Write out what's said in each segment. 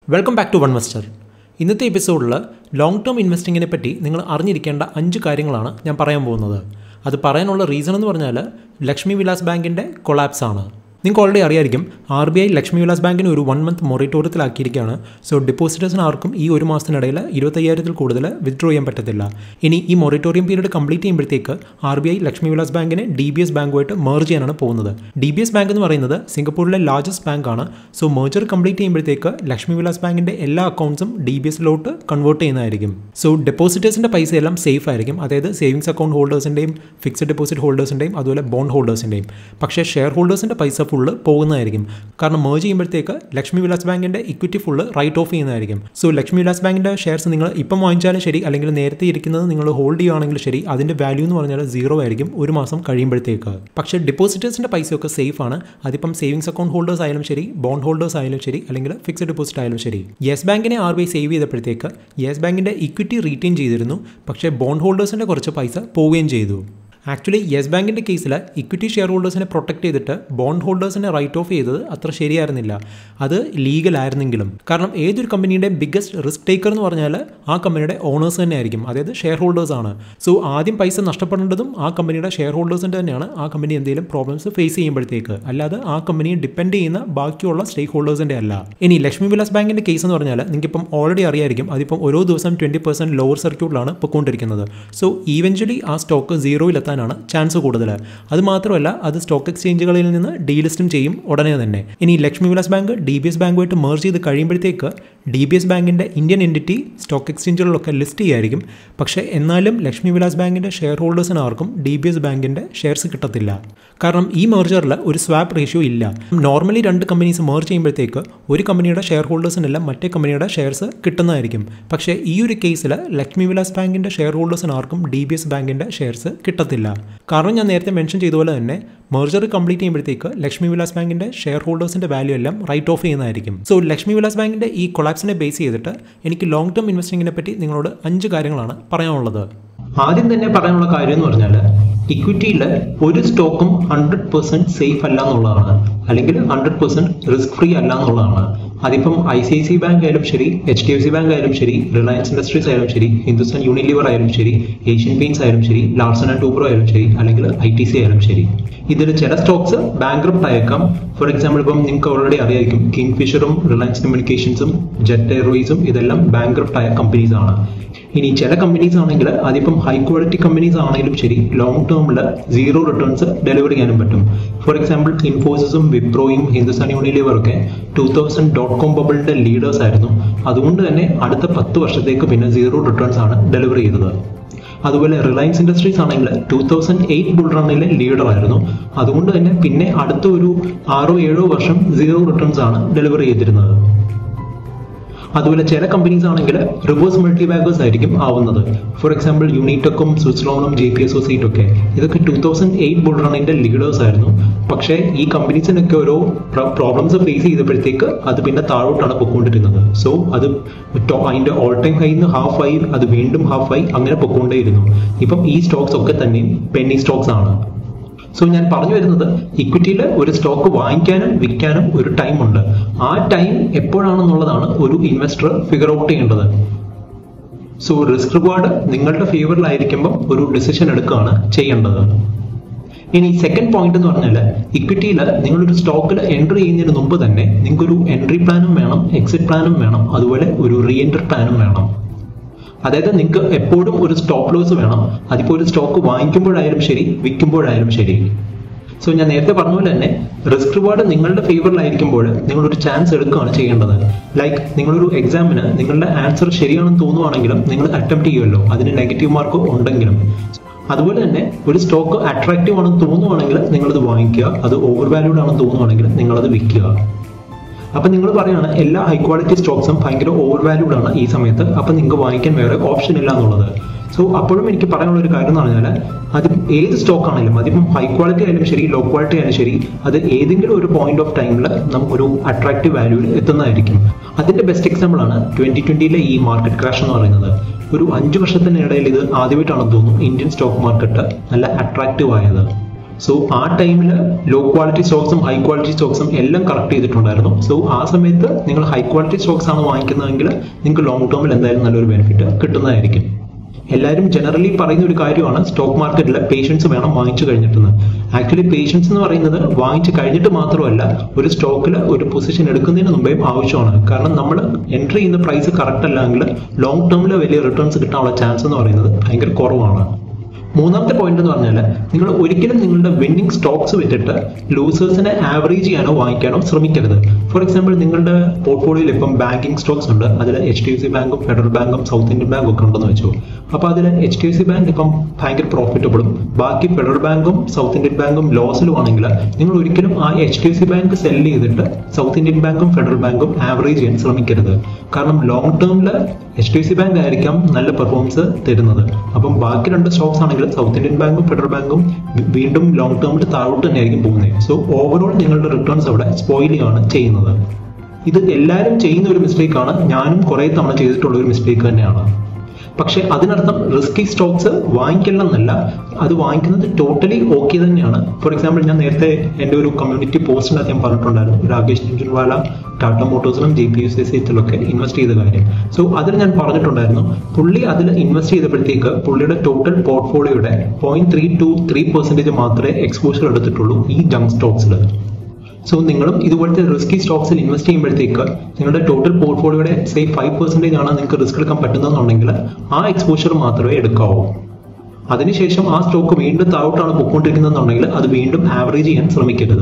welcome back to one muster ഇന്നത്തെ എപ്പിസോഡിൽ long term ഇൻവെസ്റ്റിങ്ങിനെ പറ്റി നിങ്ങൾ അറിഞ്ഞിരിക്കേണ്ട അഞ്ച് കാര്യങ്ങളാണ് ഞാൻ പറയാൻ പോകുന്നത് അത് പറയാനുള്ള റീസൺ എന്ന് പറഞ്ഞാൽ ലക്ഷ്മി വിലാസ് ബാങ്കിൻ്റെ കൊളാപ്സ് ആണ് നിങ്ങൾക്ക് ഓൾറെഡി അറിയായിരിക്കും R B I Lakshmi Vilas ബാങ്കിന് ഒരു വൺ മന്ത് മൊറിറ്റോറിയത്തിലാക്കിയിരിക്കുകയാണ് സോ ഡെപ്പോസിറ്റേഴ്സിന് ആർക്കും ഈ ഒരു മാസത്തിനിടയിൽ ഇരുപത്തയ്യായിരത്തിൽ കൂടുതൽ വിത്ഡ്രോ ചെയ്യാൻ പറ്റത്തില്ല ഇനി ഈ മൊറിറ്റോറിയം പീരീഡ് കംപ്ലീറ്റ് ചെയ്യുമ്പോഴത്തേക്ക് R B I Lakshmi Vilas ബാങ്കിനെ ഡി ബി എസ് ബാങ്കുമായിട്ട് മെർജ് ചെയ്യാനാണ് പോകുന്നത് ഡി ബി എസ് ബാങ്ക് എന്ന് പറയുന്നത് സിംഗപ്പൂരിലെ ലാർജസ്റ്റ് ബാങ്കാണ് സോ മെർജർ കംപ്ലീറ്റ് ചെയ്യുമ്പോഴത്തേക്ക് ലക്ഷ്മി വിലാസ് ബാങ്കിൻ്റെ എല്ലാ അക്കൗണ്ട്സും ഡി ബി എസിലോട്ട് കൺവേർട്ട് ചെയ്യുന്നതായിരിക്കും സോ ഡെപ്പോസിറ്റേഴ്സിൻ്റെ പൈസ എല്ലാം സേഫ് ആയിരിക്കും അതായത് സേവിങ്സ് അക്കൗണ്ട് ഹോൾഡേഴ്സിൻ്റെയും ഫിക്സഡ് ഡെപ്പോസിറ്റ് ഹോൾഡേഴ്സിൻ്റെയും അതുപോലെ ബോണ്ട് ഹോൾഡേഴ്സിൻ്റെയും പക്ഷേ ഷെയർ ഹോൾഡേഴ്സിൻ്റെ പൈസ ഫുള്ള് പോകുന്നതായിരിക്കും കാരണം മേർജ് ചെയ്യുമ്പോഴത്തേക്ക് ലക്ഷ്മി വിലാസ് ബാങ്കിൻ്റെ ഇക്വിറ്റി ഫുള്ള് റൈറ്റ് ഓഫ് ചെയ്യുന്നതായിരിക്കും സോ ലക്ഷ്മി വിലാസ് ബാങ്കിൻ്റെ ഷെയർസ് നിങ്ങൾ ഇപ്പം വാങ്ങിച്ചാലും ശരി അല്ലെങ്കിൽ നേരത്തെ ഇരിക്കുന്നത് നിങ്ങൾ ഹോൾഡ് ചെയ്യുകയാണെങ്കിൽ ശരി അതിൻ്റെ വാല്യൂ എന്ന് പറഞ്ഞാൽ സീറോ ആയിരിക്കും ഒരു മാസം കഴിയുമ്പോഴത്തേക്ക് പക്ഷേ ഡെപ്പോസിറ്റേഴ്സിൻ്റെ പൈസയൊക്കെ സേഫ് ആണ് അതിപ്പം സേവിങ്സ് അക്കൗണ്ട് ഹോൾഡേഴ്സ് ആയാലും ശരി ബോണ്ട് ഹോൾഡേഴ്സ് ആയാലും ശരി അല്ലെങ്കിൽ ഫിക്സഡ് ഡെപ്പോസിറ്റ് ആയാലും ശരി യെസ് ബാങ്കിനെ ആർ ബി ഐ സേവ് ചെയ്തപ്പോഴത്തേക്ക് യെസ് ബാങ്കിൻ്റെ ഇക്വിറ്റി റീറ്റെയിൻ ചെയ്തിരുന്നു പക്ഷേ ബോണ്ട് ഹോൾഡേഴ്സിൻ്റെ കുറച്ച് പൈസ പോവുകയും ചെയ്തു ആക്ച്വലി യെസ് ബാങ്കിൻ്റെ കേസിൽ ഇക്വിറ്റി ഷെയർ ഹോൾഡേഴ്സിനെ പ്രൊട്ടക്ട് ചെയ്തിട്ട് ബോണ്ട് ഹോൾഡേഴ്സിനെ റൈറ്റ് ഓഫ് ചെയ്തത് അത്ര ശരിയായിരുന്നില്ല അത് ലീഗൽ ആയിരുന്നെങ്കിലും കാരണം ഏതൊരു കമ്പനിയുടെ ബിഗ്ഗസ്റ്റ് റിസ്ക് ടേക്കർ എന്ന് പറഞ്ഞാൽ ആ കമ്പനിയുടെ ഓണേഴ്സ് തന്നെ ആയിരിക്കും അതായത് ഷെയർ ഹോൾഡേഴ്സ് ആണ് സോ ആദ്യം പൈസ നഷ്ടപ്പെടേണ്ടതും ആ കമ്പനിയുടെ ഷെയർ ഹോൾഡേഴ്സിൻ്റെ തന്നെയാണ് ആ കമ്പനി എന്തെങ്കിലും പ്രോബ്ലംസ് ഫേസ് ചെയ്യുമ്പോഴത്തേക്ക് അല്ലാതെ ആ കമ്പനിയെ ഡിപ്പെൻഡ് ചെയ്യുന്ന ബാക്കിയുള്ള സ്റ്റേക്ക് ഹോൾഡേഴ്സിൻ്റെ അല്ല ഇനി ലക്ഷ്മി വിലാസ് ബാങ്കിൻ്റെ കേസ് എന്ന് പറഞ്ഞാൽ നിങ്ങൾക്കിപ്പം ഓൾറെഡി അറിയായിരിക്കും അതിപ്പം ഓരോ ദിവസം ട്വൻറ്റി പെർസെൻറ്റ് ലോവർ സർക്യൂട്ടിലാണ് പൊയ്ക്കൊണ്ടിരിക്കുന്നത് സോ ഈവൻച്വലി ആ സ്റ്റോക്ക് സീറോയിലെത്താനാണ് ചാൻസ് കൂടുതൽ അത് മാത്രമല്ല അത് സ്റ്റോക്ക് എക്സ്ചേഞ്ചുകളിൽ നിന്ന് ഡീലിസ്റ്റും ചെയ്യും ഉടനെ തന്നെ ഇനി Lakshmi Vilas bank D B S ബാങ്കുമായിട്ട് മെർജ് ചെയ്ത് കഴിയുമ്പോഴത്തേക്ക് ഡി ബി എസ് ബാങ്കിൻ്റെ ഇന്ത്യൻ എൻറ്റിറ്റി സ്റ്റോക്ക് എക്സ്ചേഞ്ചുകളിലൊക്കെ ലിസ്റ്റ് ചെയ്യായിരിക്കും പക്ഷേ എന്നാലും ലക്ഷ്മി വിലാസ് ബാങ്കിൻ്റെ ഷെയർ ഹോൾഡേഴ്സിന് ആർക്കും ഡി ബി എസ് ബാങ്കിൻ്റെ ഷെയർസ് കിട്ടത്തില്ല കാരണം ഈ മെർജറിൽ ഒരു സ്വാപ്പ് റേഷ്യോ ഇല്ല നോർമലി രണ്ട് കമ്പനീസ് മെർജ് ചെയ്യുമ്പോഴത്തേക്ക് ഒരു കമ്പനിയുടെ ഷെയർ ഹോൾഡേഴ്സിനെല്ലാം മറ്റേ കമ്പനിയുടെ ഷെയർസ് കിട്ടുന്നതായിരിക്കും പക്ഷേ ഈ ഒരു കേസിൽ ലക്ഷ്മി വിലാസ് ബാങ്കിൻ്റെ ഷെയർ ഹോൾഡേഴ്സിന് ആർക്കും ഡി ബി എസ് ബാങ്കിൻ്റെ ഷെയർസ് കിട്ടത്തില്ല കാരണം ഞാൻ നേരത്തെ മെൻഷൻ ചെയ്ത പോലെ തന്നെ മെർജർ കംപ്ലീറ്റ് ചെയ്യുമ്പോഴത്തേക്ക് ലക്ഷ്മി വിലാസ് ബാങ്കിൻ്റെ ഷെയർ ഹോൾഡേഴ്സിൻ്റെ വാല്യൂ എല്ലാം റൈറ്റ് ഓഫ് ചെയ്യുന്നതായിരിക്കും സോ ലക്ഷ്മി വിലാസ് ബാങ്കിൻ്റെ ഈ കൊളാപ്സിനെ ബേസ് ചെയ്തിട്ട് എനിക്ക് ലോങ് ടേം ഇൻവെസ്റ്റിങ്ങിനെ പറ്റി നിങ്ങളോട് അഞ്ച് കാര്യങ്ങളാണ് പറയാനുള്ളത് ആദ്യം തന്നെ പറയാനുള്ള കാര്യം എന്ന് പറഞ്ഞാൽ ഇക്വിറ്റിയിൽ ഒരു സ്റ്റോക്കും ഹൺഡ്രഡ് പെർസെന്റ് സേഫ് അല്ല എന്നുള്ളതാണ് അല്ലെങ്കിൽ ഹൺഡ്രഡ് പെർസെന്റ് റിസ്ക് ഫ്രീ അല്ല എന്നുള്ളതാണ് അതിപ്പം I C I C bank ആയാലും ശരി H D F C bank ആയാലും ശരി റിലയൻസ് ഇൻഡസ്ട്രീസ് ആയാലും ശരി ഹിന്ദുസ്ഥാൻ യൂണിലിവർ ആയാലും ശരി ഏഷ്യൻ പെയിൻസ് ആയാലും ശരി ലാർസൺ ആൻഡ് ടൂബ്രോ ആയാലും ശരി അല്ലെങ്കിൽ ഐ ടി സി ആയാലും ശരി ഇതിൽ ചില സ്റ്റോക്സ് ബാങ്ക്രപ്റ്റ് ആയേക്കാം ഫോർ എക്സാമ്പിൾ ഇപ്പം നിങ്ങൾക്ക് ഓൾറെഡി അറിയായിരിക്കും കിങ് ഫിഷറും റിലയൻസ് കമ്മ്യൂണിക്കേഷൻസും ജെറ്റ് എയർവേസും ഇതെല്ലാം ബാങ്ക്രപ്റ്റ് ആയ കമ്പനീസ് ആണ് ഇനി ചില കമ്പനീസ് ആണെങ്കിൽ അതിപ്പം ഹൈ ക്വാളിറ്റി കമ്പനീസ് ആണെങ്കിലും ശരി ലോങ് ടേമിൽ സീറോ റിട്ടേൺസ് ഡെലിവർ ചെയ്യാനും പറ്റും ഫോർ എക്സാമ്പിൾ ഇൻഫോസിസും വിപ്രോയും ഹിന്ദുസ്ഥാൻ യൂണിലിവർ ഒക്കെ ടൂ തൗസൻഡ് ഡോട്ട് കോം ബബിളിന്റെ ലീഡേഴ്സ് ആയിരുന്നു അതുകൊണ്ട് തന്നെ അടുത്ത പത്ത് വർഷത്തേക്ക് പിന്നെ സീറോ റിട്ടേൺസ് ആണ് ഡെലിവർ ചെയ്തത് അതുപോലെ റിലയൻസ് ഇൻഡസ്ട്രീസ് ആണെങ്കിൽ ടൂ തൗസൻഡ് എയ്റ്റ് ബുൾ റണ്ണിലെ ലീഡർ ആയിരുന്നു അതുകൊണ്ട് തന്നെ പിന്നെ അടുത്ത ഒരു ആറോ ഏഴോ വർഷം സീറോ റിട്ടേൺസ് ആണ് ഡെലിവർ ചെയ്തിരുന്നത് അതുപോലെ ചില കമ്പനീസ് ആണെങ്കിൽ റിവേഴ്സ് മൾട്ടി ബാഗേഴ്സ് ആയിരിക്കും ആവുന്നത് ഫോർ എക്സാമ്പിൾ യൂണിറ്റക്കും സ്വിറ്റ്സർലോണും ജെ പി അസോസിയേറ്റ് ഒക്കെ ഇതൊക്കെ ടൂ തൗസൻഡ് എയ്റ്റ് ബുൾ റണ്ണിന്റെ ലീഡേഴ്സ് ആയിരുന്നു പക്ഷേ ഈ കമ്പനീസിനൊക്കെ ഓരോ പ്രോബ്ലംസ് ഫേസ് ചെയ്തപ്പോഴത്തേക്ക് അത് പിന്നെ താഴോട്ടാണ് പൊക്കോണ്ടിരുന്നത് സോ അത് അതിന്റെ ഓൾ ടൈം ഹൈന്ന് ഹാഫ് ആയി അത് വീണ്ടും ഹാഫ് ആയി അങ്ങനെ പൊക്കോണ്ടേയിരുന്നു ഇപ്പം ഈ സ്റ്റോക്സ് ഒക്കെ തന്നെയും പെന്നി സ്റ്റോക്സ് ആണ് സോ ഞാൻ പറഞ്ഞു വരുന്നത് ഇക്വിറ്റിയിൽ ഒരു സ്റ്റോക്ക് വാങ്ങിക്കാനും വിൽക്കാനും ഒരു ടൈം ഉണ്ട് ആ ടൈം എപ്പോഴാണെന്നുള്ളതാണ് ഒരു ഇൻവെസ്റ്റർ ഫിഗർ ഔട്ട് ചെയ്യേണ്ടത് സോ റിസ്ക് റിവാർഡ് നിങ്ങളുടെ ഫേവറിലായിരിക്കുമ്പോൾ ഒരു ഡിസിഷൻ എടുക്കുകയാണ് ചെയ്യേണ്ടത് ഇനി സെക്കൻഡ് പോയിന്റ് എന്ന് പറഞ്ഞാൽ ഇക്വിറ്റിയിൽ നിങ്ങളൊരു സ്റ്റോക്കിൽ എൻട്രി ചെയ്യുന്നതിന് മുമ്പ് തന്നെ നിങ്ങൾക്കൊരു എൻട്രി പ്ലാനും വേണം എക്സിറ്റ് പ്ലാനും വേണം അതുപോലെ ഒരു റീ എൻട്രി പ്ലാനും വേണം അതായത് നിങ്ങൾക്ക് എപ്പോഴും ഒരു സ്റ്റോപ്പ് ലോസ് വേണം അതിപ്പോൾ ഒരു സ്റ്റോക്ക് വാങ്ങിക്കുമ്പോഴായാലും ശരി വിൽക്കുമ്പോഴായാലും ശരി സോ ഞാൻ നേരത്തെ പറഞ്ഞ പോലെ തന്നെ റിസ്ക് റിവാർഡ് നിങ്ങളുടെ ഫേവറിലായിരിക്കുമ്പോൾ നിങ്ങളൊരു ചാൻസ് എടുക്കുകയാണ് ചെയ്യേണ്ടത് ലൈക്ക് നിങ്ങളൊരു എക്സാമിന് നിങ്ങളുടെ ആൻസർ ശരിയാണെന്ന് തോന്നുവാണെങ്കിലും നിങ്ങൾ അറ്റംപ്റ്റ് ചെയ്യുമല്ലോ അതിന് നെഗറ്റീവ് മാർക്ക് ഉണ്ടെങ്കിലും അതുപോലെ തന്നെ ഒരു സ്റ്റോക്ക് അട്രാക്റ്റീവ് ആണെന്ന് തോന്നുവാണെങ്കിൽ നിങ്ങളത് വാങ്ങിക്കുക അത് ഓവർ വാല്യൂഡ് ആണെന്ന് തോന്നുവാണെങ്കിൽ നിങ്ങളത് വിൽക്കുക അപ്പൊ നിങ്ങൾ പറയാണ് എല്ലാ ഹൈ ക്വാളിറ്റി സ്റ്റോക്സും ഭയങ്കര ഓവർ വാല്യൂഡ് ആണ് ഈ സമയത്ത് അപ്പൊ നിങ്ങൾക്ക് വാങ്ങിക്കാൻ വേറെ ഓപ്ഷൻ ഇല്ല എന്നുള്ളത് സോ അപ്പോഴും എനിക്ക് പറയാനുള്ള ഒരു കാര്യം എന്ന് പറഞ്ഞാൽ അത് ഏത് സ്റ്റോക്ക് ആണെങ്കിലും അതിപ്പം ഹൈ ക്വാളിറ്റി ആയാലും ശരി ലോ ക്വാളിറ്റി ആയാലും ശരി അത് ഏതെങ്കിലും ഒരു പോയിന്റ് ഓഫ് ടൈമിൽ നമുക്കൊരു അട്രാക്റ്റീവ് വാല്യൂവിൽ എത്തുന്നതായിരിക്കും അതിന്റെ ബെസ്റ്റ് എക്സാമ്പിൾ ആണ് ട്വന്റി ട്വന്റിയിലെ ഈ മാർക്കറ്റ് ക്രാഷ് എന്ന് പറയുന്നത് ഒരു അഞ്ച് വർഷത്തിനിടയിൽ ഇത് ആദ്യമായിട്ടാണെന്ന് തോന്നുന്നു ഇന്ത്യൻ സ്റ്റോക്ക് മാർക്കറ്റ് നല്ല അട്രാക്റ്റീവ് ആയത് സോ ആ ടൈമിൽ ലോ ക്വാളിറ്റി സ്റ്റോക്സും ഹൈ ക്വാളിറ്റി സ്റ്റോക്സും എല്ലാം കറക്റ്റ് ചെയ്തിട്ടുണ്ടായിരുന്നു സോ ആ സമയത്ത് നിങ്ങൾ ഹൈ ക്വാളിറ്റി സ്റ്റോക്സ് ആണ് വാങ്ങിക്കുന്നതെങ്കിൽ നിങ്ങൾക്ക് ലോങ് ടേമിൽ എന്തായാലും നല്ലൊരു ബെനിഫിറ്റ് കിട്ടുന്നതായിരിക്കും എല്ലാവരും ജനറലി പറയുന്ന ഒരു കാര്യമാണ് സ്റ്റോക്ക് മാർക്കറ്റിൽ പേഷ്യൻസ് വേണം വാങ്ങിച്ചു കഴിഞ്ഞിട്ടെന്ന് ആക്ച്വലി പേഷ്യൻസ് എന്ന് പറയുന്നത് വാങ്ങിച്ചു കഴിഞ്ഞിട്ട് മാത്രമല്ല ഒരു സ്റ്റോക്കിൽ ഒരു പൊസിഷൻ എടുക്കുന്നതിന് മുമ്പേ ആവശ്യമാണ് കാരണം നമ്മൾ എൻട്രി ചെയ്യുന്ന പ്രൈസ് കറക്റ്റ് അല്ലെങ്കിൽ ലോങ് ടേമിൽ വലിയ റിട്ടേൺസ് കിട്ടാനുള്ള ചാൻസ് എന്ന് പറയുന്നത് ഭയങ്കര കുറവാണ് മൂന്നാമത്തെ പോയിന്റ് എന്ന് പറഞ്ഞാൽ നിങ്ങൾ ഒരിക്കലും നിങ്ങളുടെ വിന്നിംഗ് സ്റ്റോക്സ് വെച്ചിട്ട് ലൂസേഴ്സിനെ ആവറേജ് ചെയ്യാനോ വാങ്ങിക്കാനോ ശ്രമിക്കരുത് ഫോർ എക്സാമ്പിൾ നിങ്ങളുടെ പോർട്ട്ഫോളിയോയിൽ ഇപ്പം ബാങ്കിങ് സ്റ്റോക്സ് ഉണ്ട് അതിൽ എച്ച് ഡി എഫ് സി ബാങ്കും ഫെഡറൽ ബാങ്കും സൗത്ത് ഇന്ത്യൻ ബാങ്കും ഒക്കെ ഉണ്ടെന്ന് വെച്ചു അപ്പോൾ അതിൽ H D F C bank ഇപ്പം ഭയങ്കര പ്രോഫിറ്റബിളും ബാക്കി ഫെഡറൽ ബാങ്കും സൗത്ത് ഇന്ത്യൻ ബാങ്കും ലോസിലും ആണെങ്കിൽ നിങ്ങൾ ഒരിക്കലും ആ H D F C bank sell ചെയ്തിട്ട് സൗത്ത് ഇന്ത്യൻ ബാങ്കും ഫെഡറൽ ബാങ്കും ആവറേജ് ചെയ്യാൻ ശ്രമിക്കരുത് കാരണം ലോങ് ടേമിൽ H D F C bank ആയിരിക്കാം നല്ല പെർഫോമൻസ് തരുന്നത് അപ്പം ബാക്കി രണ്ട് സ്റ്റോക്സ് ആണെങ്കിൽ സൗത്ത് ഇന്ത്യൻ ബാങ്കും ഫെഡറൽ ബാങ്കും വീണ്ടും ലോങ് ടേമിൽ താഴോട്ട് തന്നെയായിരിക്കും പോകുന്നത് സോ ഓവറോൾ നിങ്ങളുടെ റിട്ടേൺസ് അവിടെ സ്പോയിൽ ആണ് ചെയ്യുന്നത് ഇത് എല്ലാവരും ചെയ്യുന്ന ഒരു മിസ്റ്റേക്കാണ് ഞാനും കുറേ തവണ ചെയ്തിട്ടുള്ള ഒരു മിസ്റ്റേക്ക് തന്നെയാണ് പക്ഷേ അതിനർത്ഥം റിസ്കി സ്റ്റോക്സ് വാങ്ങിക്കില്ലെന്നല്ല അത് വാങ്ങിക്കുന്നത് ടോട്ടലി ഓക്കെ തന്നെയാണ് ഫോർ എക്സാമ്പിൾ ഞാൻ നേരത്തെ എൻ്റെ ഒരു കമ്മ്യൂണിറ്റി പോസ്റ്റിനകത്ത് ഞാൻ പറഞ്ഞിട്ടുണ്ടായിരുന്നു രാകേഷ് ജിൻജുൻവാല ടാറ്റ മോട്ടോഴ്സിലും ജെ പി യു സി സിറ്റിലൊക്കെ ഇൻവെസ്റ്റ് ചെയ്ത കാര്യം സോ അതിൽ ഞാൻ പറഞ്ഞിട്ടുണ്ടായിരുന്നു പുള്ളി അതിൽ ഇൻവെസ്റ്റ് ചെയ്തപ്പോഴത്തേക്ക് പുള്ളിയുടെ ടോട്ടൽ പോർട്ട്ഫോളിയോയുടെ point three two three percentage മാത്രമേ എക്സ്പോഷർ എടുത്തിട്ടുള്ളൂ ഈ ജങ്ക് സ്റ്റോക്സിൽ സോ നിങ്ങളും ഇതുപോലത്തെ റിസ്കി സ്റ്റോക്സിൽ ഇൻവെസ്റ്റ് ചെയ്യുമ്പോഴത്തേക്ക് നിങ്ങളുടെ ടോട്ടൽ പോർട്ട്ഫോളിയോയുടെ സേ ഫൈവ് പെർസെൻറ്റേജ് ആണ് നിങ്ങൾക്ക് റിസ്ക് എടുക്കാൻ പറ്റുന്നതെന്നുണ്ടെങ്കിൽ ആ എക്സ്പോഷർ മാത്രമേ എടുക്കാവൂ അതിനുശേഷം ആ സ്റ്റോക്ക് വീണ്ടും താഴോട്ടാണ് പൊയ്ക്കൊണ്ടിരിക്കുന്നതെന്നുണ്ടെങ്കിൽ അത് വീണ്ടും ആവറേജ് ചെയ്യാൻ ശ്രമിക്കരുത്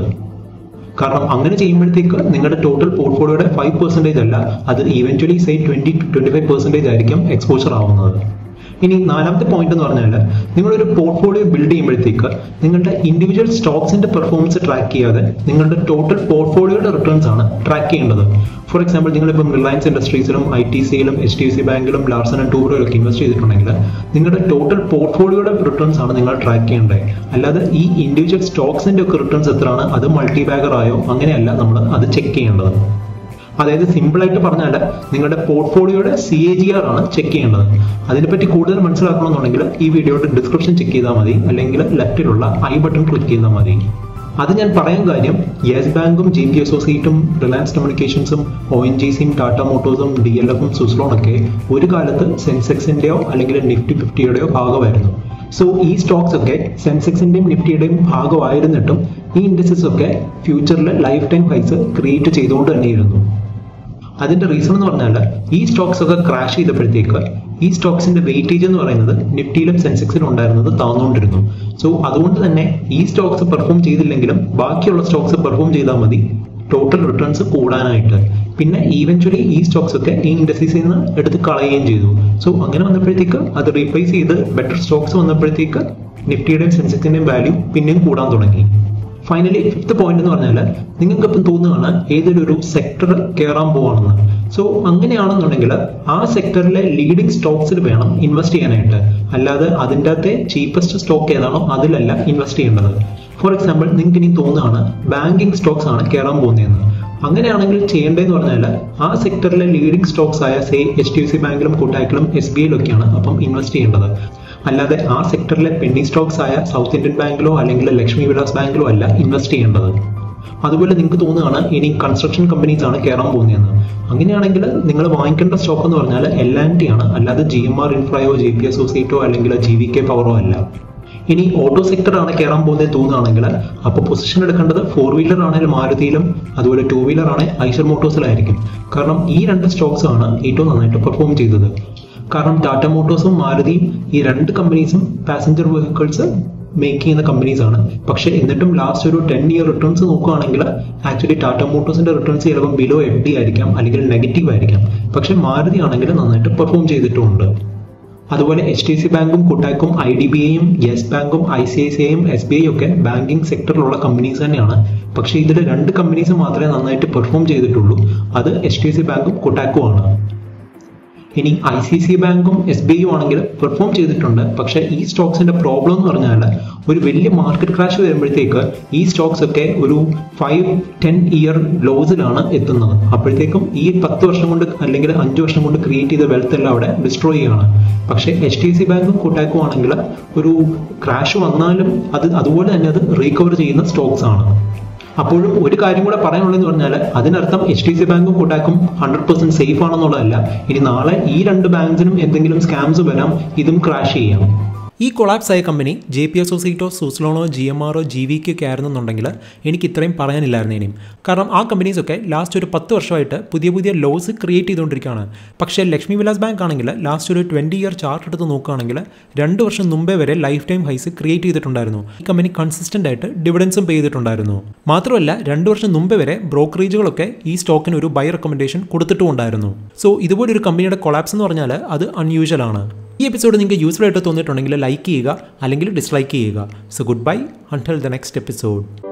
കാരണം അങ്ങനെ ചെയ്യുമ്പോഴത്തേക്ക് നിങ്ങളുടെ ടോട്ടൽ പോർട്ട്ഫോളിയോയുടെ ഫൈവ് പെർസെൻറ്റേജ് അല്ല അത് eventually say twenty twenty five percentage ആയിരിക്കും എക്സ്പോഷർ ആവുന്നത് ഇനി നാലാമത്തെ പോയിന്റ് എന്ന് പറഞ്ഞാൽ നിങ്ങളൊരു പോർട്ട്ഫോളിയോ ബിൽഡ് ചെയ്യുമ്പോഴത്തേക്ക് നിങ്ങളുടെ ഇൻഡിവിജ്വൽ സ്റ്റോക്സിന്റെ പെർഫോമൻസ് ട്രാക്ക് ചെയ്യാതെ നിങ്ങളുടെ ടോട്ടൽ പോർട്ട്ഫോളിയോയുടെ റിട്ടേൺസ് ആണ് ട്രാക്ക് ചെയ്യേണ്ടത് ഫോർ എക്സാമ്പിൾ നിങ്ങളിപ്പം റിലയൻസ് ഇൻഡസ്ട്രീസിലും ഐ ടി സിയിലും എച്ച് ഡി എഫ് സി ബാങ്കിലും ലാർസൺ ആൻഡ് ടൂബറിലും ഒക്കെ ഇൻവെസ്റ്റ് ചെയ്തിട്ടുണ്ടെങ്കിൽ നിങ്ങളുടെ ടോട്ടൽ പോർട്ട്ഫോളിയോയുടെ റിട്ടേൺസ് ആണ് നിങ്ങൾ ട്രാക്ക് ചെയ്യേണ്ടത് അല്ലാതെ ഈ ഇൻഡിവിജ്വൽ സ്റ്റോക്സിന്റെ ഒക്കെ റിട്ടേൺസ് എത്രയാണ് അത് മൾട്ടി ബാഗർ ആയോ അങ്ങനെയല്ല നമ്മൾ അത് ചെക്ക് ചെയ്യേണ്ടത് അതായത് സിമ്പിൾ ആയിട്ട് പറഞ്ഞാൽ നിങ്ങളുടെ പോർട്ട്ഫോളിയോയുടെ സി എ ജി ആർ ആണ് ചെക്ക് ചെയ്യേണ്ടത് അതിനെപ്പറ്റി കൂടുതൽ മനസ്സിലാക്കണമെന്നുണ്ടെങ്കിൽ ഈ വീഡിയോയുടെ ഡിസ്ക്രിപ്ഷൻ ചെക്ക് ചെയ്താൽ മതി അല്ലെങ്കിൽ ലെഫ്റ്റിലുള്ള ഐ ബട്ടൺ ക്ലിക്ക് ചെയ്താൽ മതി അത് ഞാൻ പറയാൻ കാര്യം യെസ് ബാങ്കും ജി പി അസോസിയേറ്റും റിലയൻസ് കമ്മ്യൂണിക്കേഷൻസും ഒ എൻ ജി സിയും ടാറ്റ മോട്ടോഴ്സും ഡി എൽ എഫും സുസ്ലോണൊക്കെ ഒരു കാലത്ത് സെൻസെക്സിന്റെയോ അല്ലെങ്കിൽ നിഫ്റ്റി ഫിഫ്റ്റിയുടെയോ ഭാഗമായിരുന്നു സോ ഈ സ്റ്റോക്സ് ഒക്കെ സെൻസെക്സിന്റെയും നിഫ്റ്റിയുടെയും ഭാഗമായിരുന്നിട്ടും ഈ ഇൻഡസ്ട്രീസ് ഒക്കെ ഫ്യൂച്ചറിൽ ലൈഫ് ടൈം ഹൈസ് ക്രിയേറ്റ് ചെയ്തുകൊണ്ട് തന്നെയിരുന്നു അതിന്റെ റീസൺ എന്ന് പറഞ്ഞാൽ ഈ സ്റ്റോക്സ് ഒക്കെ ക്രാഷ് ചെയ്തപ്പോഴത്തേക്ക് ഈ സ്റ്റോക്സിന്റെ വെയിറ്റേജ് എന്ന് പറയുന്നത് നിഫ്റ്റിയിലും സെൻസെക്സിലും ഉണ്ടായിരുന്നത് താന്നുകൊണ്ടിരുന്നു സോ അതുകൊണ്ട് തന്നെ ഈ സ്റ്റോക്സ് പെർഫോം ചെയ്തില്ലെങ്കിലും ബാക്കിയുള്ള സ്റ്റോക്സ് പെർഫോം ചെയ്താൽ മതി ടോട്ടൽ റിട്ടേൺസ് കൂടാനായിട്ട് പിന്നെ ഈവൻച്വലി ഈ സ്റ്റോക്സ് ഒക്കെ ഈ ഇൻഡസ്ട്രീസിൽ നിന്ന് എടുത്ത് കളയുകയും ചെയ്തു സോ അങ്ങനെ വന്നപ്പോഴത്തേക്ക് അത് റീപ്ലേസ് ചെയ്ത് ബെറ്റർ സ്റ്റോക്സ് വന്നപ്പോഴത്തേക്ക് നിഫ്റ്റിയുടെയും സെൻസെക്സിന്റെയും വാല്യൂ പിന്നെയും കൂടാൻ തുടങ്ങി ഫൈനലി ഫിഫ്ത്ത് പോയിന്റ് എന്ന് പറഞ്ഞാൽ നിങ്ങൾക്ക് ഇപ്പം തോന്നുകയാണ് ഏതൊരു ഒരു സെക്ടർ കയറാൻ പോവാണെന്ന് സോ അങ്ങനെയാണെന്നുണ്ടെങ്കിൽ ആ സെക്ടറിലെ ലീഡിംഗ് സ്റ്റോക്സിൽ വേണം ഇൻവെസ്റ്റ് ചെയ്യാനായിട്ട് അല്ലാതെ അതിൻ്റെ അകത്തെ ചീപ്പസ്റ്റ് സ്റ്റോക്ക് ഏതാണോ അതിലല്ല ഇൻവെസ്റ്റ് ചെയ്യേണ്ടത് ഫോർ എക്സാമ്പിൾ നിങ്ങൾക്ക് ഇനി തോന്നുകയാണ് ബാങ്കിങ് സ്റ്റോക്സ് ആണ് കയറാൻ പോകുന്നതെന്ന് അങ്ങനെയാണെങ്കിൽ ചെയ്യേണ്ടതെന്ന് പറഞ്ഞാൽ ആ സെക്ടറിലെ ലീഡിംഗ് സ്റ്റോക്സ് ആയ say H D F C ബാങ്കിലും കൊട്ടാക്കിലും എസ് ബി ഐയിലൊക്കെയാണ് അപ്പം ഇൻവെസ്റ്റ് ചെയ്യേണ്ടത് അല്ലാതെ ആ സെക്ടറിലെ പെന്നി സ്റ്റോക്സ് ആയ സൗത്ത് ഇന്ത്യൻ ബാങ്കിലോ അല്ലെങ്കിൽ ലക്ഷ്മി വിലാസ് ബാങ്കിലോ അല്ല ഇൻവെസ്റ്റ് ചെയ്യേണ്ടത് അതുപോലെ നിങ്ങൾക്ക് തോന്നുകയാണ് ഇനി കൺസ്ട്രക്ഷൻ കമ്പനീസ് ആണ് കയറാൻ പോകുന്നതെന്ന് അങ്ങനെയാണെങ്കിൽ നിങ്ങൾ വാങ്ങിക്കേണ്ട സ്റ്റോക്ക് എന്ന് പറഞ്ഞാൽ എൽ ആൻഡ് ടി ആണ് അല്ലാതെ ജി എം ആർ ഇൻഫ്രയോ ജി പി അസോസിയേറ്റോ അല്ലെങ്കിൽ ജി വി കെ പവറോ അല്ല ഇനി ഓട്ടോ സെക്ടർ ആണ് കയറാൻ പോകുന്നത് തോന്നുകയാണെങ്കിൽ അപ്പോൾ പൊസിഷൻ എടുക്കേണ്ടത് ഫോർ വീലർ ആണെങ്കിൽ മാരുതിയിലും അതുപോലെ ടൂ വീലർ ആണെങ്കിൽ ഐഷർ മോട്ടോഴ്സിലായിരിക്കും കാരണം ഈ രണ്ട് സ്റ്റോക്സ് ആണ് ഏറ്റവും നന്നായിട്ട് പെർഫോം ചെയ്തത് കാരണം ടാറ്റ മോട്ടോഴ്സും മാരുതിയും ഈ രണ്ട് കമ്പനീസും പാസഞ്ചർ വെഹിക്കിൾസ് മേക്ക് ചെയ്യുന്ന കമ്പനീസ് ആണ് പക്ഷേ എന്നിട്ടും ലാസ്റ്റ് ഒരു ടെൻ ഇയർ റിട്ടേൺസ് നോക്കുകയാണെങ്കിൽ ആക്ച്വലി ടാറ്റ മോട്ടോഴ്സിന്റെ റിട്ടേൺസ് ചിലപ്പോൾ ബിലോ എഫ് ഡി ആയിരിക്കാം അല്ലെങ്കിൽ നെഗറ്റീവ് ആയിരിക്കാം പക്ഷേ മാരുതി ആണെങ്കിൽ നന്നായിട്ട് പെർഫോം ചെയ്തിട്ടുമുണ്ട് അതുപോലെ എച്ച് ഡി സി ബാങ്കും കുട്ടാക്കും ഐ ഡി ബി ഐയും യെസ് ബാങ്കും ഐ സി ഐ സി ഐയും എസ് ബി ഐ ഒക്കെ ബാങ്കിങ് സെക്ടറിലുള്ള കമ്പനീസ് തന്നെയാണ് പക്ഷേ ഇതിൽ രണ്ട് കമ്പനീസ് മാത്രമേ നന്നായിട്ട് പെർഫോം ചെയ്തിട്ടുള്ളൂ അത് എച്ച് ഡി സി ബാങ്കും കുട്ടാക്കും ആണ് ഇനി ഐ സി സി ബാങ്കും എസ് ബി ഐയും ആണെങ്കിൽ പെർഫോം ചെയ്തിട്ടുണ്ട് പക്ഷേ ഈ സ്റ്റോക്സിന്റെ പ്രോബ്ലം എന്ന് പറഞ്ഞാൽ ഒരു വലിയ മാർക്കറ്റ് ക്രാഷ് വരുമ്പോഴത്തേക്ക് ഈ സ്റ്റോക്സ് ഒക്കെ ഒരു ഫൈവ് ടെൻ ഇയർ ലോസിലാണ് എത്തുന്നത് അപ്പോഴത്തേക്കും ഈ പത്ത് വർഷം കൊണ്ട് അല്ലെങ്കിൽ അഞ്ച് വർഷം കൊണ്ട് ക്രിയേറ്റ് ചെയ്ത വെൽത്ത് എല്ലാം അവിടെ ഡിസ്ട്രോയ് ചെയ്യാണ് പക്ഷേ എച്ച് ഡി സി ബാങ്കും കൊട്ടാക്കും ആണെങ്കിൽ ഒരു ക്രാഷ് വന്നാലും അത് അതുപോലെ തന്നെ അത് റീകവർ ചെയ്യുന്ന സ്റ്റോക്സ് ആണ് അപ്പോഴും ഒരു കാര്യം കൂടെ പറയാനുള്ളതെന്ന് പറഞ്ഞാൽ അതിനർത്ഥം എച്ച് ഡി സി ബാങ്കും കൊട്ടാക്കും ഹൺഡ്രഡ് പെർസെന്റ് സേഫ് ആണെന്നുള്ളതല്ല ഇനി നാളെ ഈ രണ്ട് ബാങ്ക്സിനും എന്തെങ്കിലും സ്കാംസ് വരാം ഇതും ക്രാഷ് ചെയ്യാം ഈ കൊളാപ്സ് ആയ കമ്പനി ജെ പി അസോസിയേറ്റോ സൂസ്ലോണോ ജി എം ആറോ ജി വി ഒക്കെ ആയിരുന്നെന്നുണ്ടെങ്കിൽ എനിക്ക് ഇത്രയും പറയാനില്ലായിരുന്നു ഇനിയും കാരണം ആ കമ്പനീസൊക്കെ ലാസ്റ്റ് ഒരു പത്ത് വർഷമായിട്ട് പുതിയ പുതിയ ലോസ് ക്രിയേറ്റ് ചെയ്തുകൊണ്ടിരിക്കുകയാണ് പക്ഷേ ലക്ഷ്മി വിലാസ് ബാങ്ക് ആണെങ്കിൽ ലാസ്റ്റ് ഒരു ട്വൻറ്റി ഇയർ ചാർട്ട് എടുത്ത് നോക്കുകയാണെങ്കിൽ രണ്ട് വർഷം മുമ്പേ വരെ ലൈഫ് ടൈം ഹൈസ് ക്രിയേറ്റ് ചെയ്തിട്ടുണ്ടായിരുന്നു ഈ കമ്പനി കൺസിസ്റ്റൻ്റ് ആയിട്ട് ഡിവിഡൻസും പേ ചെയ്തിട്ടുണ്ടായിരുന്നു മാത്രമല്ല രണ്ട് വർഷം മുമ്പേ വരെ ബ്രോക്കറേജുകളൊക്കെ ഈ സ്റ്റോക്കിന് ഒരു ബൈ റെക്കമെൻഡേഷൻ കൊടുത്തിട്ടുമുണ്ടായിരുന്നു സോ ഇതുപോലൊരു കമ്പനിയുടെ കൊളാപ്സ് എന്ന് പറഞ്ഞാൽ അത് അൺയൂഷ്വൽ ആണ് ഈ എപ്പിസോഡ് നിങ്ങൾക്ക് യൂസ്ഫുൾ ആയിട്ട് തോന്നിയിട്ടുണ്ടെങ്കിൽ ലൈക്ക് ചെയ്യുക അല്ലെങ്കിൽ ഡിസ്ലൈക്ക് ചെയ്യുക so good bye until the next episode